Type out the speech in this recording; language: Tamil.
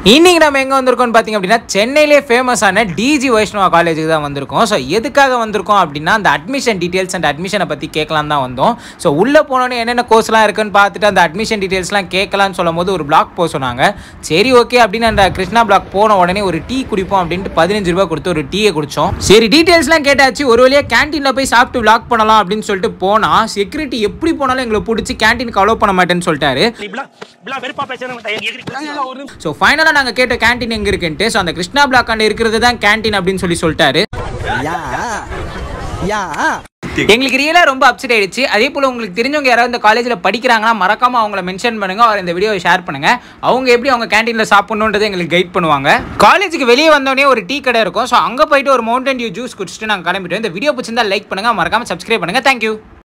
இன்னைக்கு நம்ம எங்கே வந்திருக்கோம்னு பார்த்தீங்க அப்படின்னா சென்னையிலே ஃபேமஸான டிஜி வைஷ்ணவா காலேஜுக்கு தான் வந்திருக்கோம் ஸோ எதுக்காக வந்திருக்கோம் அப்படின்னா அந்த அட்மிஷன் டீட்டெயில்ஸ் அண்ட் அட்மிஷனை பற்றி கேட்கலாம் தான் வந்தோம் ஸோ உள்ளே போனோன்னே என்னென்ன கோர்ஸ்லாம் இருக்குன்னு பார்த்துட்டு அந்த அட்மிஷன் டீட்டெயில்ஸ்லாம் கேட்கலான்னு சொல்லும் போது ஒரு பிளாக் போக சொன்னாங்க சரி ஓகே அப்படின்னு அந்த கிருஷ்ணா பிளாக் போன உடனே ஒரு டீ குடிப்போம் அப்படின்ட்டு பதினஞ்சு ரூபாய் கொடுத்து ஒரு டீயை குடிச்சோம் சரி டீட்டெயில்ஸ்லாம் கேட்டாச்சு ஒரு வழியாக கேன்டீனில் போய் சாப்பிட்டு பிளாக் பண்ணலாம் அப்படின்னு சொல்லிட்டு போனால் செக்யூரிட்டி எப்படி போனாலும் எங்களை பிடிச்சி கேன்டீனுக்கு அலோவ் பண்ண மாட்டேன்னு சொல்லிட்டாரு இப்படிலாம் இப்படிலாம் வெறுப்பா பேசுறேன் ஸோ ஃபைனலாக நாங்கள் கேட்ட கேண்டீன் எங்கே இருக்குன்ட்டு ஸோ அந்த கிருஷ்ணா பிளாக் அண்ட் இருக்கிறது தான் கேண்டீன் அப்படின்னு சொல்லி சொல்லிட்டாரு யா யா எங்களுக்கு ரியலாக ரொம்ப அப்செட் ஆயிடுச்சு அதே போல் உங்களுக்கு தெரிஞ்சவங்க யாராவது இந்த காலேஜில் படிக்கிறாங்கன்னா மறக்காம அவங்கள மென்ஷன் பண்ணுங்க அவர் இந்த வீடியோவை ஷேர் பண்ணுங்க அவங்க எப்படி அவங்க கேண்டீனில் சாப்பிடணுன்றதை எங்களுக்கு கைட் பண்ணுவாங்க காலேஜுக்கு வெளியே வந்தோடனே ஒரு டீ கடை இருக்கும் ஸோ அங்கே போயிட்டு ஒரு மவுண்டன் டியூ ஜூஸ் குடிச்சிட்டு நாங்கள் கிளம்பிட்டோம் இந்த வீடியோ பிடிச்சிருந்தா லைக் பண்ணுங்க மறக்காம சப்ஸ்கிரைப் பண்ணுங்க தேங்க்யூ